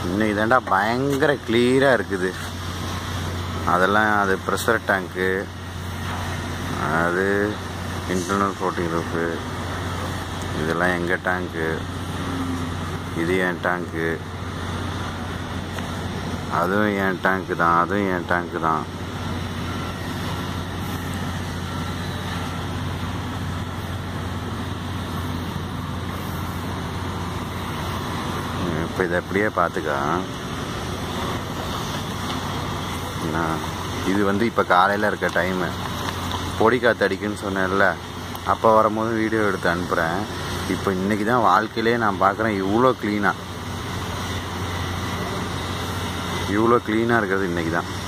இன்னைக்கு தாண்டா பயங்கர கிளியராக இருக்குது அதெல்லாம் அது ப்ரெஷர் டேங்க்கு அது இன்டர்னல் ஃப்ளோட்டிங் ரூஃபு இதெல்லாம் எங்கள் டேங்க்கு இது என் டேங்க்கு அதுவும் என் டேங்க்கு தான் அதுவும் என் டேங்க்கு தான் இப்போ இதை அப்படியே பார்த்துக்கா என்ன, இது வந்து இப்போ காலையில் இருக்க டைமு பொடி காற்று அடிக்குன்னு சொன்னேன்ல அப்போ வரும்போது வீடியோ எடுத்து அனுப்புகிறேன் இப்போ இன்னைக்கு தான் வாழ்க்கையிலே நான் பார்க்குறேன் இவ்வளோ க்ளீனாக இவ்வளோ க்ளீனாக இருக்கிறது இன்னைக்கு தான்